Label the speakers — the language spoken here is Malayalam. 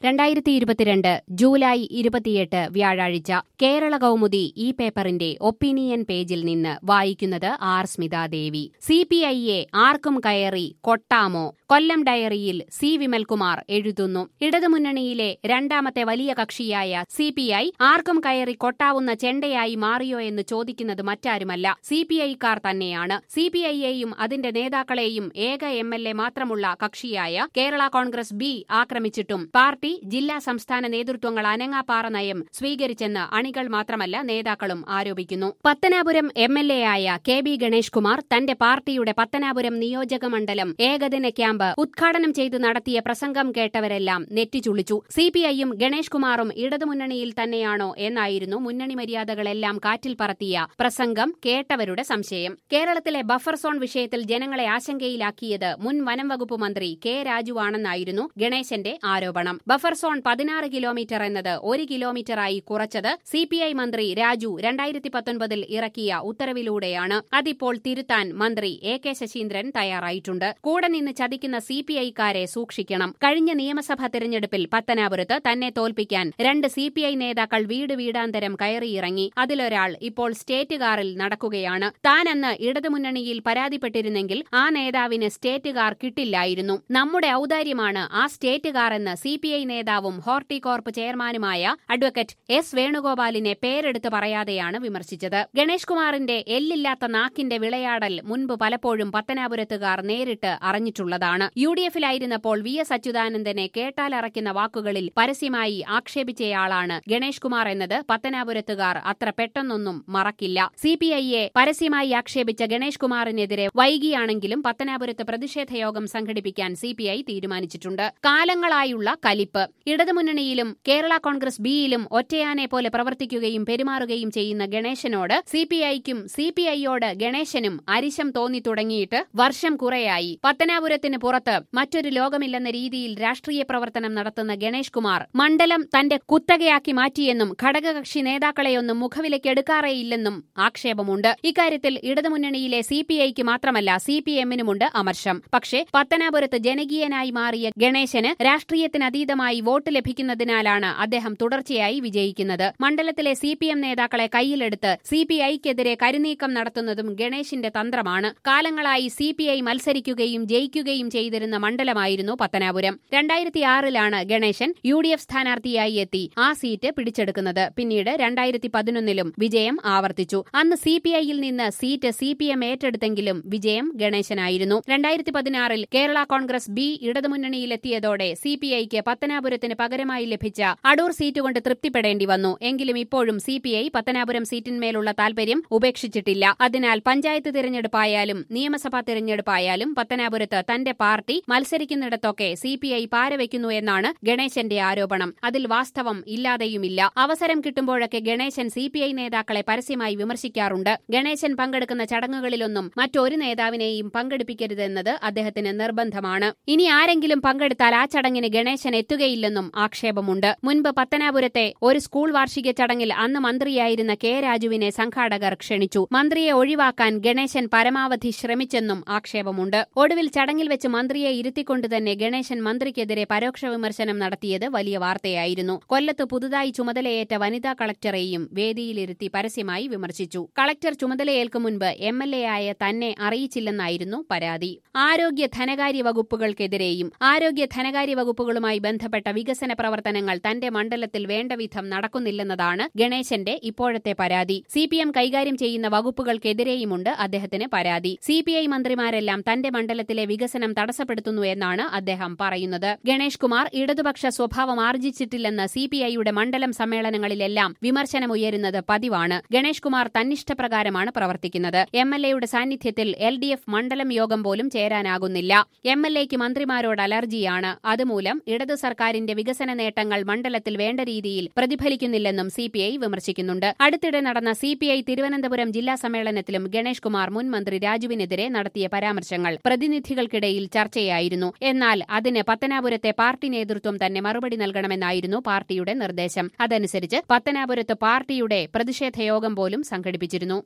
Speaker 1: രണ്ടായിരത്തി ഇരുപത്തിരണ്ട് ജൂലൈ ഇരുപത്തിയെട്ട് വ്യാഴാഴ്ച കേരള കൗമുദി ഈ പേപ്പറിന്റെ ഒപ്പീനിയൻ പേജിൽ നിന്ന് വായിക്കുന്നത് ആർ സ്മിതാദേവി സി പി ഐയെ ആർക്കും കയറി കൊട്ടാമോ കൊല്ലം ഡയറിയിൽ സി വിമൽകുമാർ എഴുതുന്നു ഇടതുമുന്നണിയിലെ രണ്ടാമത്തെ വലിയ കക്ഷിയായ സി പി ഐ ആർക്കും കയറി കൊട്ടാവുന്ന ചെണ്ടയായി മാറിയോ എന്ന് ചോദിക്കുന്നത് മറ്റാരുമല്ല സി പി ഐക്കാർ തന്നെയാണ് സി പി ഐയെയും അതിന്റെ നേതാക്കളെയും ഏക എം എൽ എ മാത്രമുള്ള കക്ഷിയായ കേരള കോൺഗ്രസ് ബി ആക്രമിച്ചിട്ടും പാർട്ടി ജില്ലാ സംസ്ഥാന നേതൃത്വങ്ങൾ അനങ്ങാപ്പാറ നയം സ്വീകരിച്ചെന്ന് അണികൾ മാത്രമല്ല നേതാക്കളും ആരോപിക്കുന്നു പത്തനാപുരം എം എൽ എ ആയ കെ ബി ഗണേഷ് കുമാർ തന്റെ പാർട്ടിയുടെ പത്തനാപുരം നിയോജക മണ്ഡലം ഏകദിന ക്യാമ്പ് ഉദ്ഘാടനം ചെയ്ത് നടത്തിയ പ്രസംഗം കേട്ടവരെല്ലാം നെറ്റിച്ചുളിച്ചു സി പി ഐയും ഗണേഷ് കുമാറും ഇടതുമുന്നണിയിൽ തന്നെയാണോ എന്നായിരുന്നു മുന്നണി മര്യാദകളെല്ലാം കാറ്റിൽ പറത്തിയ പ്രസംഗം കേട്ടവരുടെ സംശയം കേരളത്തിലെ ബഫർ സോൺ വിഷയത്തിൽ ജനങ്ങളെ ആശങ്കയിലാക്കിയത് മുൻ വനം വകുപ്പ് മന്ത്രി കെ രാജുവാണെന്നായിരുന്നു ഗണേശന്റെ ആരോപണം ബഫർ സോൺ പതിനാറ് കിലോമീറ്റർ എന്നത് ഒരു കിലോമീറ്ററായി കുറച്ചത് സി പി ഐ മന്ത്രി രാജു രണ്ടായിരത്തി പത്തൊൻപതിൽ ഇറക്കിയ ഉത്തരവിലൂടെയാണ് അതിപ്പോൾ തിരുത്താൻ മന്ത്രി എ കെ ശശീന്ദ്രൻ തയ്യാറായിട്ടുണ്ട് കൂടെ നിന്ന് ചതിക്കുന്ന സി പി ഐക്കാരെ സൂക്ഷിക്കണം കഴിഞ്ഞ നിയമസഭാ തെരഞ്ഞെടുപ്പിൽ പത്തനാപുരത്ത് തന്നെ തോൽപ്പിക്കാൻ രണ്ട് സി പി ഐ നേതാക്കൾ വീട് വീടാന്തരം കയറിയിറങ്ങി അതിലൊരാൾ ഇപ്പോൾ സ്റ്റേറ്റ് കാറിൽ നടക്കുകയാണ് താൻ അന്ന് ഇടതുമുന്നണിയിൽ പരാതിപ്പെട്ടിരുന്നെങ്കിൽ ആ നേതാവിന് സ്റ്റേറ്റ് കാർ കിട്ടില്ലായിരുന്നു നമ്മുടെ ഔദാര്യമാണ് ആ സ്റ്റേറ്റ് കാർ എന്ന് സി പി ഐ നേതാവും ഹോർട്ടികോർപ്പ് ചെയർമാനുമായ അഡ്വക്കേറ്റ് എസ് വേണുഗോപാലിനെ പേരെടുത്ത് പറയാതെയാണ് വിമർശിച്ചത് ഗണേഷ് കുമാറിന്റെ എല്ലില്ലാത്ത നാക്കിന്റെ വിളയാടൽ മുൻപ് പലപ്പോഴും പത്തനാപുരത്തുകാർ നേരിട്ട് അറിഞ്ഞിട്ടുള്ളതാണ് യു ഡി എഫിലായിരുന്നപ്പോൾ വി എസ് അച്യുതാനന്ദനെ കേട്ടാലറയ്ക്കുന്ന വാക്കുകളിൽ പരസ്യമായി ആക്ഷേപിച്ചയാളാണ് ഗണേഷ് കുമാർ എന്നത് പത്തനാപുരത്തുകാർ അത്ര പെട്ടെന്നൊന്നും മറക്കില്ല സി പി ഐയെ പരസ്യമായി ആക്ഷേപിച്ച ഗണേഷ് കുമാറിനെതിരെ വൈകിയാണെങ്കിലും പത്തനാപുരത്ത് പ്രതിഷേധ യോഗം സംഘടിപ്പിക്കാൻ സി പി ഐ തീരുമാനിച്ചിട്ടുണ്ട് കാലങ്ങളായുള്ള കലിപ്പ് ഇടതുമുന്നണിയിലും കേരള കോൺഗ്രസ് ബിയിലും ഒറ്റയാനെ പോലെ പ്രവർത്തിക്കുകയും പെരുമാറുകയും ചെയ്യുന്ന ഗണേശനോട് സി പി ഐക്കും സി പി ഐയോട് ഗണേശനും അരിശം തോന്നി തുടങ്ങിയിട്ട് വർഷം കുറയായി പത്തനാപുരത്തിന് പുറത്ത് മറ്റൊരു ലോകമില്ലെന്ന രീതിയിൽ രാഷ്ട്രീയ പ്രവർത്തനം നടത്തുന്ന ഗണേഷ് കുമാർ മണ്ഡലം തന്റെ കുത്തകയാക്കി മാറ്റിയെന്നും ഘടകകക്ഷി നേതാക്കളെയൊന്നും മുഖവിലക്കെടുക്കാറേയില്ലെന്നും ആക്ഷേപമുണ്ട് ഇക്കാര്യത്തിൽ ഇടതുമുന്നണിയിലെ സി പി ഐക്ക് മാത്രമല്ല സി പി എമ്മിനുമുണ്ട് അമർഷം പക്ഷേ പത്തനാപുരത്ത് ജനകീയനായി മാറിയ ഗണേശന് രാഷ്ട്രീയത്തിനതീതമായി വോട്ട് ലഭിക്കുന്നതിനാലാണ് അദ്ദേഹം തുടർച്ചയായി വിജയിക്കുന്നത് മണ്ഡലത്തിലെ സി പി എം നേതാക്കളെ കയ്യിലെടുത്ത് സി പി ഐക്കെതിരെ കരുനീക്കം നടത്തുന്നതും ഗണേശിന്റെ തന്ത്രമാണ് കാലങ്ങളായി സി പി ഐ മത്സരിക്കുകയും ജയിക്കുകയും ചെയ്തിരുന്ന മണ്ഡലമായിരുന്നു പത്തനാപുരം രണ്ടായിരത്തിയാറിലാണ് ഗണേശൻ യു ഡി എഫ് സ്ഥാനാർത്ഥിയായി എത്തി ആ സീറ്റ് പിടിച്ചെടുക്കുന്നത് പിന്നീട് രണ്ടായിരത്തി പതിനൊന്നിലും വിജയം ആവർത്തിച്ചു അന്ന് സി പി ഐയിൽ നിന്ന് സീറ്റ് സി പി എം ഏറ്റെടുത്തെങ്കിലും വിജയം ഗണേശനായിരുന്നു രണ്ടായിരത്തി പതിനാറിൽ കേരള കോൺഗ്രസ് ബി ഇടതുമുന്നണിയിലെത്തിയതോടെ സി പി ഐക്ക് പത്തനാപുരത്തിന് പകരമായി ലഭിച്ച അടൂർ സീറ്റ് കൊണ്ട് തൃപ്തിപ്പെടേണ്ടി വന്നു എങ്കിലും ഇപ്പോഴും സി പി ഐ പത്തനാപുരം സീറ്റിന്മേലുള്ള താൽപര്യം ഉപേക്ഷിച്ചിട്ടില്ല അതിനാൽ പഞ്ചായത്ത് തിരഞ്ഞെടുപ്പായാലും നിയമസഭാ തിരഞ്ഞെടുപ്പായാലും പത്തനാപുരത്ത് തന്റെ പാർട്ടി മത്സരിക്കുന്നിടത്തൊക്കെ സി പി ഐ പാരവയ്ക്കുന്നു എന്നാണ് ഗണേശന്റെ ആരോപണം അതിൽ വാസ്തവം ഇല്ലാതെയുമില്ല അവസരം കിട്ടുമ്പോഴൊക്കെ ഗണേശൻ സി പി ഐ നേതാക്കളെ പരസ്യമായി വിമർശിക്കാറുണ്ട് ഗണേശൻ പങ്കെടുക്കുന്ന ചടങ്ങുകളിലൊന്നും മറ്റൊരു നേതാവിനെയും പങ്കെടുപ്പിക്കരുതെന്നത് അദ്ദേഹത്തിന് നിർബന്ധമാണ് ഇനി ആരെങ്കിലും പങ്കെടുത്താൽ ആ ചടങ്ങിന് ഗണേശൻ എത്തുകയില്ലെന്നും ആക്ഷേപമുണ്ട് മുൻപ് പത്തനാപുരത്തെ ഒരു സ്കൂൾ വാർഷിക ചടങ്ങിൽ അന്ന് മന്ത്രിയായിരുന്ന കെ രാജുവിനെ സംഘാടകർ ക്ഷണിച്ചു മന്ത്രിയെ ഒഴിവാക്കാൻ ഗണേശൻ പരമാവധി ശ്രമിച്ചെന്നും ആക്ഷേപമുണ്ട് ഒടുവിൽ ചടങ്ങിൽ വെച്ച് മന്ത്രിയെ ഇരുത്തിക്കൊണ്ട് തന്നെ ഗണേശൻ മന്ത്രിക്കെതിരെ പരോക്ഷ വിമർശനം നടത്തിയത് വലിയ വാർത്തയായിരുന്നു കൊല്ലത്ത് പുതുതായി ചുമതലയേറ്റ വനിതാ കളക്ടറെയും വേദിയിലിരുത്തി പരസ്യമായി വിമർശിച്ചു കളക്ടർ ചുമതലയേൽക്കും മുൻപ് എം എൽ എ ആയ തന്നെ അറിയിച്ചില്ലെന്നായിരുന്നു പരാതി ആരോഗ്യ ധനകാര്യ വകുപ്പുകൾക്കെതിരെയും ആരോഗ്യ ധനകാര്യ വകുപ്പുകളുമായി ബന്ധപ്പെട്ട വികസന പ്രവർത്തനങ്ങൾ തന്റെ മണ്ഡലത്തിൽ വേണ്ടവിധം നടക്കുന്നില്ലെന്നതാണ് ഗണേശന്റെ ഇപ്പോഴത്തെ പരാതി സി പി എം കൈകാര്യം ചെയ്യുന്ന വകുപ്പുകൾക്കെതിരെയുമുണ്ട് അദ്ദേഹത്തിന് പരാതി സി പി ഐ മന്ത്രിമാരെല്ലാം തന്റെ മണ്ഡലത്തിലെ വികസനം തടസ്സപ്പെടുത്തുന്നു എന്നാണ് അദ്ദേഹം പറയുന്നത് ഗണേഷ് കുമാർ ഇടതുപക്ഷ സ്വഭാവം ആർജിച്ചിട്ടില്ലെന്ന് സി പി ഐയുടെ മണ്ഡലം സമ്മേളനങ്ങളിലെല്ലാം വിമർശനമുയരുന്നത് പതിവാണ് ഗണേഷ് കുമാർ തന്നിഷ്ടപ്രകാരമാണ് പ്രവർത്തിക്കുന്നത് എം എൽ എയുടെ സാന്നിധ്യത്തിൽ എൽ ഡി എഫ് മണ്ഡലം യോഗം പോലും ചേരാനാകുന്നില്ല എം എൽ എക്ക് മന്ത്രിമാരോട് അലർജിയാണ് അതുമൂലം ഇടതു സർക്കാരിന്റെ വികസന നേട്ടങ്ങൾ മണ്ഡലത്തിൽ വേണ്ട രീതിയിൽ പ്രതിഫലിക്കുന്നില്ലെന്നും സി പി ഐ വിമർശിക്കുന്നുണ്ട് അടുത്തിടെ നടന്ന സി പി ഐ തിരുവനന്തപുരം ജില്ലാ സമ്മേളനത്തിലും ഗണേഷ് കുമാർ മുൻ മന്ത്രി രാജുവിനെതിരെ നടത്തിയ പരാമർശങ്ങൾ പ്രതിനിധികൾക്കിടയിൽ ചർച്ചയായിരുന്നു എന്നാൽ അതിന് പത്തനാപുരത്തെ പാർട്ടി നേതൃത്വം തന്നെ മറുപടി നൽകണമെന്നായിരുന്നു പാർട്ടിയുടെ നിർദ്ദേശം അതനുസരിച്ച് പത്തനാപുരത്ത് പാർട്ടിയുടെ പ്രതിഷേധ യോഗം പോലും സംഘടിപ്പിച്ചിരുന്നു